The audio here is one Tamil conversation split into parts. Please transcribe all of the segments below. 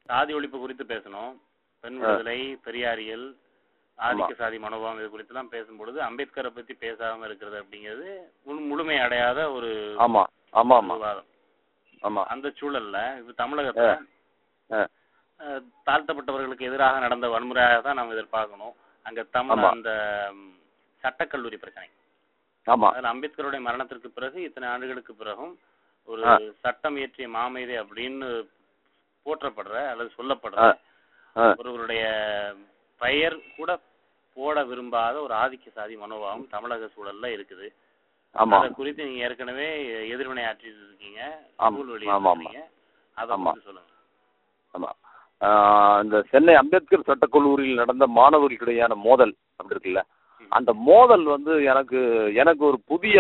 சாதி ஒழிப்பு குறித்து பேசணும் பெண் ஆ. விடுதலை பெரியாரியல் ஆதிக்க ஆமா. சாதி மனோபாவம் இது குறித்துலாம் பேசும்பொழுது அம்பேத்கரை பத்தி பேசாம இருக்கிறது அப்படிங்கிறது முழு- முழுமை அடையாத ஒரு ஆமா ஆமா ஆமா விவாதம் ஆமா அந்த சூழல்ல இப்ப தமிழகத்துல ஆ. அஹ், தாழ்த்தப்பட்டவர்களுக்கு எதிராக நடந்த வன்முறையாக தான் நம்ம எதிர்பார்க்கணும் அங்க தமிழ் ஆமா. அந்த ம், சட்டக்கல்லூரி பிரச்சனை ஆமா அதுல அம்பேத்கருடைய மரணத்திற்கு பிறகு இத்தனை ஆண்டுகளுக்கு பிறகும் ஒரு ஆ. சட்டம் இயற்றிய மாமேதை அப்படின்னு போற்றப்படுற அல்லது சொல்லப்படுற ஆ. ஆ. ஒருவருடைய பெயர் கூட போட விரும்பாத ஒரு ஆதிக்க சாதி மனோபாவம் தமிழக சூழல்ல இருக்குது ஆமா அத குறித்து நீங்க ஏற்கனவே எதிர்வினை ஆற்றிட்டு இருக்கீங்க ஆமா. நூல் ஆமா, ஆமா. வெளியிட்டிருக்கீங்க அதை ஆமா. பத்தி சொல்லுங்க ஆமா ஆஹ் இந்த சென்னை அம்பேத்கர் சட்டக்கல்லூரியில் நடந்த மாணவர்களுக்கிடையான மோதல் அப்படி இருக்குல்ல ம். அந்த மோதல் வந்து எனக்கு எனக்கு ஒரு புதிய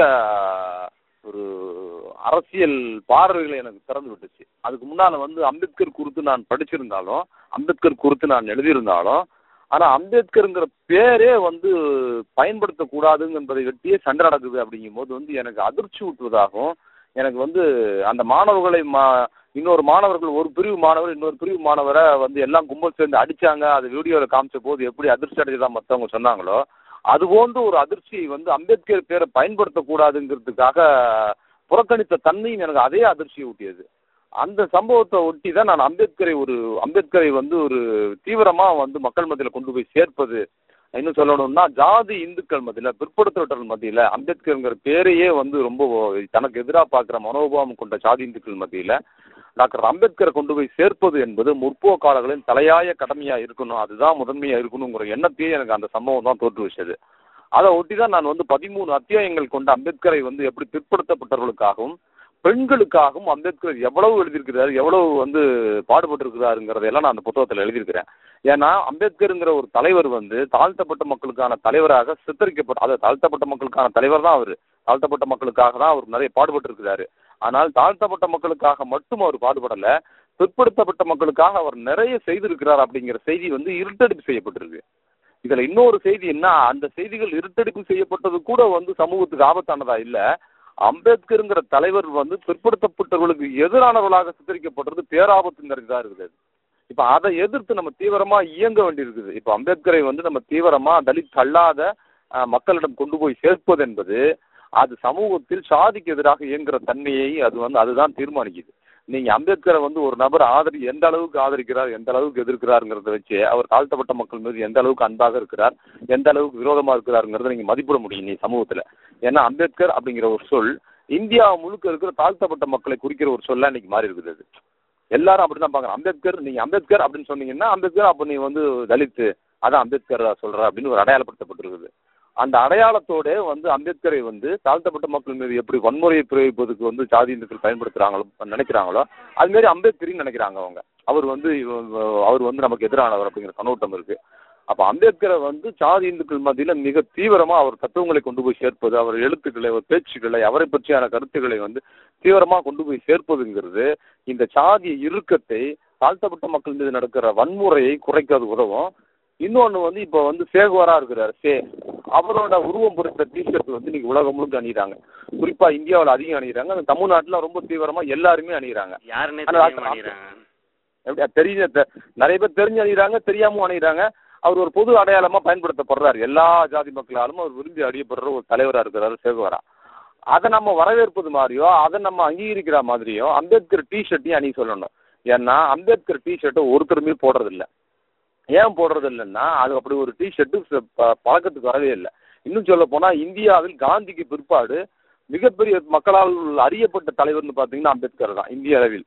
ஒரு அரசியல் பார்வைகளை எனக்கு திறந்து விட்டுச்சு அதுக்கு முன்னால வந்து அம்பேத்கர் குறித்து நான் படிச்சிருந்தாலும் அம்பேத்கர் குறித்து நான் எழுதியிருந்தாலும் ஆனா அம்பேத்கருங்கிற பேரே வந்து பயன்படுத்தக்கூடாதுங்க என்பதை வெட்டியே சண்டை நடக்குது அப்படிங்கும்போது வந்து எனக்கு அதிர்ச்சி ஊட்டுவதாகவும் எனக்கு வந்து அந்த மாணவர்களை மா இன்னொரு மாணவர்கள் ஒரு பிரிவு மாணவர் இன்னொரு பிரிவு மாணவரை வந்து எல்லாம் கும்பல் சேர்ந்து அடிச்சாங்க அது வீடியோவில் காமிச்ச போது எப்படி அதிர்ச்சி அடைஞ்சதா மற்றவங்க சொன்னாங்களோ அது போன்று ஒரு அதிர்ச்சியை வந்து அம்பேத்கர் பேரை பயன்படுத்தக்கூடாதுங்கிறதுக்காக புறக்கணித்த தன்மையும் எனக்கு அதே அதிர்ச்சியை ஊட்டியது அந்த சம்பவத்தை ஒட்டி தான் நான் அம்பேத்கரை ஒரு அம்பேத்கரை வந்து ஒரு தீவிரமாக வந்து மக்கள் மத்தியில் கொண்டு போய் சேர்ப்பது இன்னும் சொல்லணும்னா ஜாதி இந்துக்கள் மத்தியில் பிற்படுத்தப்பட்டவர்கள் மத்தியில் அம்பேத்கருங்கிற பேரையே வந்து ரொம்ப தனக்கு எதிராக பார்க்குற மனோபாவம் கொண்ட ஜாதி இந்துக்கள் மத்தியில் டாக்டர் அம்பேத்கரை கொண்டு போய் சேர்ப்பது என்பது முற்போக்காளர்களின் தலையாய கடமையாக இருக்கணும் அதுதான் முதன்மையாக இருக்கணுங்கிற எண்ணத்தையே எனக்கு அந்த சம்பவம் தான் தோற்று வச்சது அதை ஒட்டி தான் நான் வந்து பதிமூணு அத்தியாயங்கள் கொண்ட அம்பேத்கரை வந்து எப்படி பிற்படுத்தப்பட்டவர்களுக்காகவும் பெண்களுக்காகவும் அம்பேத்கர் எவ்வளவு எழுதியிருக்கிறார் எவ்வளவு வந்து பாடுபட்டிருக்கிறாருங்கிறதையெல்லாம் நான் அந்த புத்தகத்தில் எழுதியிருக்கிறேன் ஏன்னா அம்பேத்கருங்கிற ஒரு தலைவர் வந்து தாழ்த்தப்பட்ட மக்களுக்கான தலைவராக சித்தரிக்கப்பட்ட அது தாழ்த்தப்பட்ட மக்களுக்கான தலைவர் தான் அவர் தாழ்த்தப்பட்ட மக்களுக்காக தான் அவர் நிறைய பாடுபட்டிருக்கிறாரு ஆனால் தாழ்த்தப்பட்ட மக்களுக்காக மட்டும் அவர் பாடுபடல பிற்படுத்தப்பட்ட மக்களுக்காக அவர் நிறைய செய்திருக்கிறார் அப்படிங்கிற செய்தி வந்து இருட்டடிப்பு செய்யப்பட்டிருக்கு இதுல இன்னொரு செய்தி என்ன அந்த செய்திகள் இருட்டடிப்பு செய்யப்பட்டது கூட வந்து சமூகத்துக்கு ஆபத்தானதா இல்ல அம்பேத்கருங்கிற தலைவர் வந்து பிற்படுத்தப்பட்டவர்களுக்கு எதிரானவர்களாக சித்தரிக்கப்பட்டது பேராபத்து நிறைந்ததா இருக்குது இப்ப அதை எதிர்த்து நம்ம தீவிரமா இயங்க வேண்டியிருக்குது இப்ப அம்பேத்கரை வந்து நம்ம தீவிரமா தலித் அல்லாத அஹ், மக்களிடம் கொண்டு போய் சேர்ப்பது என்பது அது சமூகத்தில் சாதிக்கு எதிராக இயங்குற தன்மையை அது வந்து அதுதான் தீர்மானிக்குது நீங்க அம்பேத்கரை வந்து ஒரு நபர் ஆதரி எந்த அளவுக்கு ஆதரிக்கிறார் எந்த அளவுக்கு எதிர்க்கிறாருங்கிறத வச்சு அவர் தாழ்த்தப்பட்ட மக்கள் மீது எந்த அளவுக்கு அன்பாக இருக்கிறார் எந்த அளவுக்கு விரோதமா இருக்கிறாருங்கிறத நீங்க மதிப்பிட முடியும் நீ சமூகத்துல ஏன்னா அம்பேத்கர் அப்படிங்கிற ஒரு சொல் இந்தியா முழுக்க இருக்கிற தாழ்த்தப்பட்ட மக்களை குறிக்கிற ஒரு சொல்லா இன்னைக்கு மாறி இருக்குது அது எல்லாரும் அப்படிதான் பாக்குறாங்க அம்பேத்கர் நீங்க அம்பேத்கர் அப்படின்னு சொன்னீங்கன்னா அம்பேத்கர் அப்ப நீ வந்து தலித்து அதான் அம்பேத்கர் சொல்ற அப்படின்னு ஒரு அடையாளப்படுத்தப்பட்டிருக்குது அந்த அடையாளத்தோட வந்து அம்பேத்கரை வந்து தாழ்த்தப்பட்ட மக்கள் மீது எப்படி வன்முறையை பிரயோகிப்பதுக்கு வந்து சாதி இந்துக்கள் பயன்படுத்துறாங்களோ நினைக்கிறாங்களோ அது மாதிரி அம்பேத்கரின்னு நினைக்கிறாங்க அவங்க அவர் வந்து இவ- அவர் வந்து நமக்கு எதிரானவர் அப்படிங்கிற கண்ணோட்டம் இருக்கு அப்ப அம்பேத்கரை வந்து சாதி இந்துக்கள் மத்தியில மிக தீவிரமா அவர் தத்துவங்களை கொண்டு போய் சேர்ப்பது அவர் எழுத்துக்களை அவர் பேச்சுக்களை அவரை பற்றியான கருத்துக்களை வந்து தீவிரமா கொண்டு போய் சேர்ப்பதுங்கிறது இந்த சாதி இறுக்கத்தை தாழ்த்தப்பட்ட மக்கள் மீது நடக்கிற வன்முறையை குறைக்க அது உதவும் இன்னொன்னு வந்து இப்ப வந்து சேகுவாரா இருக்கிறார் சே அவரோட உருவம் பொறுத்த டிஷர்ட் வந்து இன்னைக்கு உலகம் முழுக்க அணியிறாங்க குறிப்பா இந்தியாவில் அதிகம் அணியிறாங்க அந்த தமிழ்நாட்டுல ரொம்ப தீவிரமா எல்லாருமே அணியிறாங்க யாருன்னே ஆனா தெரிய டாக்டர் மாட்டேங்கிறாங்க எப்படி அது தெரிய தெ- நிறைய பேர் தெரிஞ்சு அணிகிறாங்க தெரியாம அணிகிறாங்க அவர் ஒரு பொது அடையாளமா பயன்படுத்தப்படுறாரு எல்லா ஜாதி மக்களாலும் அவர் விரும்பி அறியப்படுற ஒரு தலைவரா இருக்கிறாரு சேகுவாரா அதை நம்ம வரவேற்பது மாதிரியோ அதை நம்ம அங்கீகரிக்கிற மாதிரியோ அம்பேத்கர் டிஷர்ட்டையும் அணி சொல்லணும் ஏன்னா அம்பேத்கர் டிஷர்ட்டை ஒருத்தருமே போடுறது இல்ல ஏன் போடுறது இல்லைன்னா அது அப்படி ஒரு டிஷர்ட்டு பழக்கத்துக்கு வரவே இல்லை இன்னும் சொல்ல போனா இந்தியாவில் காந்திக்கு பிற்பாடு மிகப்பெரிய மக்களால் அறியப்பட்ட தலைவர்னு பார்த்தீங்கன்னா அம்பேத்கர் தான் இந்திய அளவில்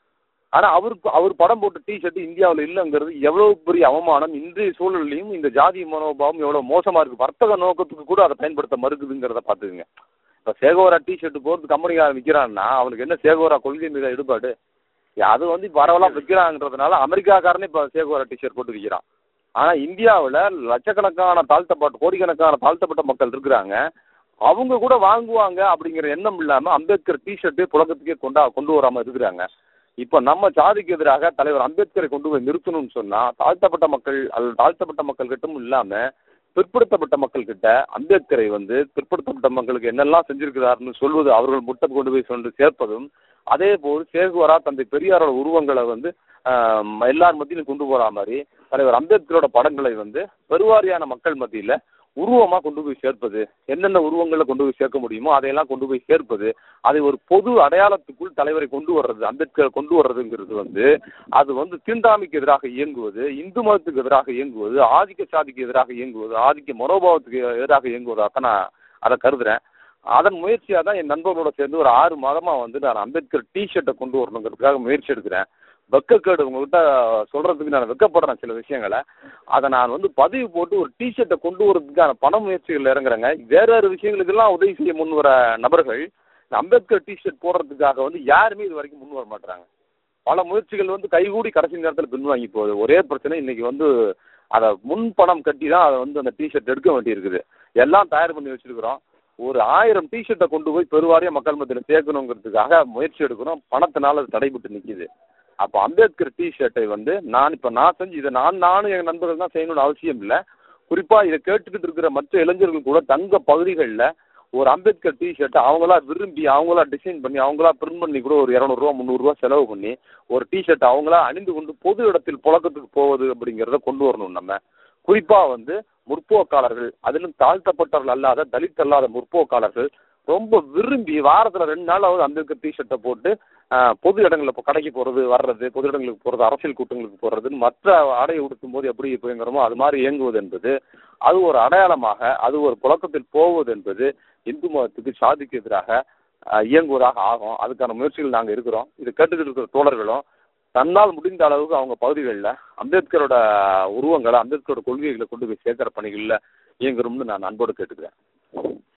ஆனா அவருக்கு அவர் படம் போட்ட டிஷர்ட் இந்தியாவில் இல்லைங்கிறது எவ்வளவு பெரிய அவமானம் இன்றைய சூழல்லையும் இந்த ஜாதி மனோபாவம் எவ்வளவு மோசமா இருக்கு வர்த்தக நோக்கத்துக்கு கூட அதை பயன்படுத்த மறுக்குதுங்கிறத பார்த்துக்குங்க இப்போ சேகோரா டிஷர்ட் போறது கம்பெனிக்காரன் விற்கிறான்னா அவனுக்கு என்ன சேகோரா கொள்கை மீது ஈடுபாடு அது வந்து பரவலாக விற்கிறாங்கிறதுனால அமெரிக்காக்காரனே இப்போ சேகோரா டிஷர்ட் போட்டு விற்கிறான் ஆனா இந்தியாவில் லட்சக்கணக்கான தாழ்த்தப்பட்ட கோடிக்கணக்கான தாழ்த்தப்பட்ட மக்கள் இருக்கிறாங்க அவங்க கூட வாங்குவாங்க அப்படிங்கிற எண்ணம் இல்லாம அம்பேத்கர் டிஷர்ட்டே புழக்கத்துக்கே கொண்டா கொண்டு வராம இருக்கிறாங்க இப்ப நம்ம சாதிக்கு எதிராக தலைவர் அம்பேத்கரை கொண்டு போய் நிறுத்தணும்னு சொன்னா தாழ்த்தப்பட்ட மக்கள் அல்லது தாழ்த்தப்பட்ட மக்கள் கிட்டும் இல்லாம பிற்படுத்தப்பட்ட மக்கள் கிட்ட அம்பேத்கரை வந்து பிற்படுத்தப்பட்ட மக்களுக்கு என்னெல்லாம் செஞ்சிருக்கிறாருன்னு சொல்வது அவர்கள் முட்டம் கொண்டு போய் சொல்லி சேர்ப்பதும் அதே போல் சேகுவரா தந்தை பெரியாரோட உருவங்களை வந்து ஆஹ், எல்லார் மத்தியிலும் கொண்டு போற மாதிரி தலைவர் அம்பேத்கரோட படங்களை வந்து பெருவாரியான மக்கள் மத்தியில உருவமா கொண்டு போய் சேர்ப்பது என்னென்ன உருவங்களை கொண்டு போய் சேர்க்க முடியுமோ அதையெல்லாம் கொண்டு போய் சேர்ப்பது அதை ஒரு பொது அடையாளத்துக்குள் தலைவரை கொண்டு வர்றது அம்பேத்கர் கொண்டு வர்றதுங்கிறது வந்து அது வந்து தீண்டாமைக்கு எதிராக இயங்குவது இந்து மதத்துக்கு எதிராக இயங்குவது ஆதிக்க சாதிக்கு எதிராக இயங்குவது ஆதிக்க மனோபாவத்துக்கு எதிராக இயங்குவதாக நான் அதை கருதுறேன் அதன் முயற்சியாக தான் என் நண்பர்களோட சேர்ந்து ஒரு ஆறு மாதமா வந்து நான் அம்பேத்கர் டி ஷர்ட்டை கொண்டு வரணுங்கிறதுக்காக முயற்சி எடுக்கிறேன் வெக்கக்கேடு உங்ககிட்ட சொல்றதுக்கு நான் வெக்கப்படுறேன் சில விஷயங்களை அதை நான் வந்து பதிவு போட்டு ஒரு டி ஷர்ட்டை கொண்டு வரதுக்கான பண முயற்சிகள் இறங்குறேங்க வேற வேறு விஷயங்களுக்கெல்லாம் உதவி செய்ய முன் வர நபர்கள் இந்த அம்பேத்கர் டி ஷர்ட் போடுறதுக்காக வந்து யாருமே இது வரைக்கும் முன் வர மாட்டாங்க பல முயற்சிகள் வந்து கைகூடி கடைசி நேரத்தில் பின்வாங்கி போகுது ஒரே பிரச்சனை இன்னைக்கு வந்து அதை முன் பணம் கட்டி தான் அதை வந்து அந்த டிஷர்ட் எடுக்க வேண்டியிருக்குது எல்லாம் தயார் பண்ணி வச்சிருக்கிறோம் ஒரு ஆயிரம் டிஷர்ட்டை கொண்டு போய் பெருவாரியா மக்கள் மத்தியில் சேர்க்கணுங்கிறதுக்காக முயற்சி எடுக்கிறோம் பணத்தினால அது தடைபட்டு நிற்கிது அப்போ அம்பேத்கர் டிஷர்ட்டை வந்து நான் இப்போ நான் செஞ்சு இதை நான் நானும் என் நண்பர்கள் தான் செய்யணும்னு அவசியம் இல்லை குறிப்பாக இதை கேட்டுக்கிட்டு இருக்கிற மற்ற இளைஞர்கள் கூட தங்க பகுதிகளில் ஒரு அம்பேத்கர் டிஷர்ட்டை அவங்களா விரும்பி அவங்களா டிசைன் பண்ணி அவங்களா பிரிண்ட் பண்ணி கூட ஒரு இரநூறுவா முந்நூறுரூவா செலவு பண்ணி ஒரு டிஷர்ட் அவங்களா அணிந்து கொண்டு பொது இடத்தில் புழக்கத்துக்கு போவது அப்படிங்கிறத கொண்டு வரணும் நம்ம குறிப்பாக வந்து முற்போக்காளர்கள் அதிலும் தாழ்த்தப்பட்டவர்கள் அல்லாத தலித் அல்லாத முற்போக்காளர்கள் ரொம்ப விரும்பி வாரத்தில் ரெண்டு நாளாவது அம்பேத்கர் டிஷர்ட்டை போட்டு ஆஹ், பொது இடங்களில் இப்போ கடைக்கு போகிறது வர்றது பொது இடங்களுக்கு போகிறது அரசியல் கூட்டங்களுக்கு போகிறதுன்னு மற்ற ஆடையை உடுத்தும் போது எப்படி இயங்குறோமோ அது மாதிரி இயங்குவது என்பது அது ஒரு அடையாளமாக அது ஒரு புழக்கத்தில் போவது என்பது இந்து மதத்துக்கு சாதிக்கு எதிராக ஆஹ், இயங்குவதாக ஆகும் அதுக்கான முயற்சிகள் நாங்கள் இருக்கிறோம் இது கேட்டுக்கிட்டு இருக்கிற தோழர்களும் தன்னால் முடிந்த அளவுக்கு அவங்க பகுதிகளில் அம்பேத்கரோட உருவங்களை அம்பேத்கரோட கொள்கைகளை கொண்டு போய் சேர்க்கிற பணிகளில் இயங்குறோம்னு நான் அன்போடு கேட்டுக்கிறேன்